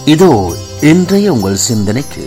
இதோ இன்றைய உங்கள் சிந்தனைக்கு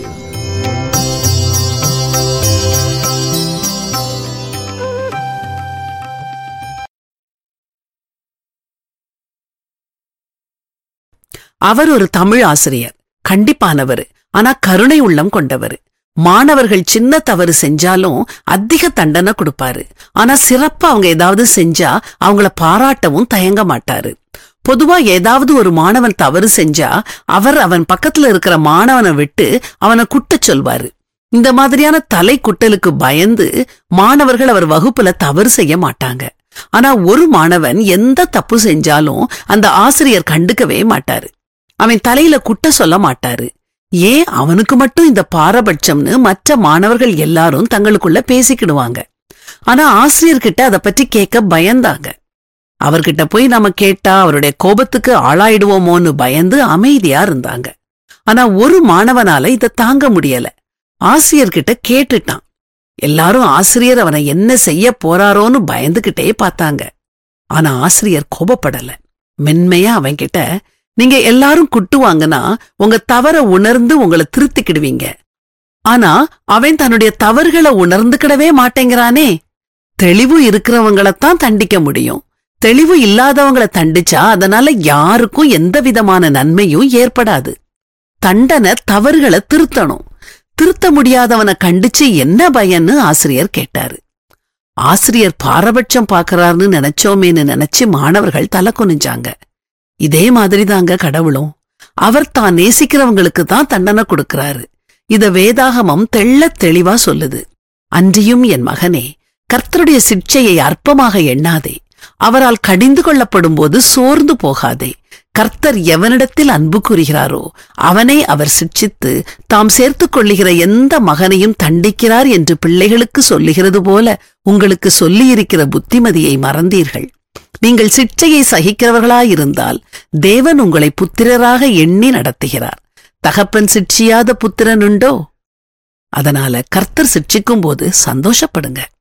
அவர் ஒரு தமிழ் ஆசிரியர் கண்டிப்பானவர் ஆனா கருணை உள்ளம் கொண்டவர் மாணவர்கள் சின்ன தவறு செஞ்சாலும் அதிக தண்டனை கொடுப்பாரு ஆனா சிறப்பா அவங்க ஏதாவது செஞ்சா அவங்கள பாராட்டவும் தயங்க மாட்டாரு பொதுவா ஏதாவது ஒரு மாணவன் தவறு செஞ்சா அவர் அவன் பக்கத்துல இருக்கிற மாணவனை விட்டு அவனை குட்டச் சொல்வாரு இந்த மாதிரியான தலை குட்டலுக்கு பயந்து மாணவர்கள் அவர் வகுப்புல தவறு செய்ய மாட்டாங்க ஆனா ஒரு மாணவன் எந்த தப்பு செஞ்சாலும் அந்த ஆசிரியர் கண்டுக்கவே மாட்டாரு அவன் தலையில குட்ட சொல்ல மாட்டாரு ஏன் அவனுக்கு மட்டும் இந்த பாரபட்சம்னு மற்ற மாணவர்கள் எல்லாரும் தங்களுக்குள்ள பேசிக்கிடுவாங்க ஆனா ஆசிரியர்கிட்ட அதை பற்றி கேட்க பயந்தாங்க அவர்கிட்ட போய் நாம கேட்டா அவருடைய கோபத்துக்கு ஆளாயிடுவோமோன்னு பயந்து அமைதியா இருந்தாங்க ஆனா ஒரு மாணவனால இதை தாங்க முடியல ஆசிரியர்கிட்ட கேட்டுட்டான் எல்லாரும் ஆசிரியர் அவனை என்ன செய்ய போறாரோன்னு பயந்துகிட்டே பார்த்தாங்க ஆனா ஆசிரியர் கோபப்படல மென்மையா அவன்கிட்ட நீங்க எல்லாரும் குட்டுவாங்கன்னா உங்க தவற உணர்ந்து உங்களை திருத்திக்கிடுவீங்க ஆனா அவன் தன்னுடைய தவறுகளை உணர்ந்துக்கிடவே மாட்டேங்கிறானே தெளிவு இருக்கிறவங்களத்தான் தண்டிக்க முடியும் தெளிவு இல்லாதவங்கள தண்டிச்சா அதனால யாருக்கும் எந்த விதமான நன்மையும் ஏற்படாது தண்டனை தவறுகளை திருத்தணும் திருத்த முடியாதவனை கண்டிச்சு என்ன பயன்னு ஆசிரியர் கேட்டாரு ஆசிரியர் பாரபட்சம் பாக்குறாருன்னு நினைச்சோமேன்னு நினைச்சு மாணவர்கள் தலை குனிஞ்சாங்க இதே மாதிரிதாங்க கடவுளும் அவர் தான் நேசிக்கிறவங்களுக்கு தான் தண்டனை கொடுக்கறாரு இத வேதாகமம் தெள்ளத் தெளிவா சொல்லுது அன்றியும் என் மகனே கர்த்தருடைய சிக்ஷையை அற்பமாக எண்ணாதே அவரால் கடிந்து கொள்ளப்படும் போது சோர்ந்து போகாதே கர்த்தர் எவனிடத்தில் அன்பு கூறுகிறாரோ அவனை அவர் சிட்சித்து தாம் சேர்த்துக் கொள்ளுகிற எந்த மகனையும் தண்டிக்கிறார் என்று பிள்ளைகளுக்கு சொல்லுகிறது போல உங்களுக்கு சொல்லியிருக்கிற புத்திமதியை மறந்தீர்கள் நீங்கள் சிற்றையை சகிக்கிறவர்களாயிருந்தால் தேவன் உங்களை புத்திரராக எண்ணி நடத்துகிறார் தகப்பன் சிட்சியாத புத்திரன் உண்டோ அதனால கர்த்தர் சிட்சிக்கும் போது சந்தோஷப்படுங்க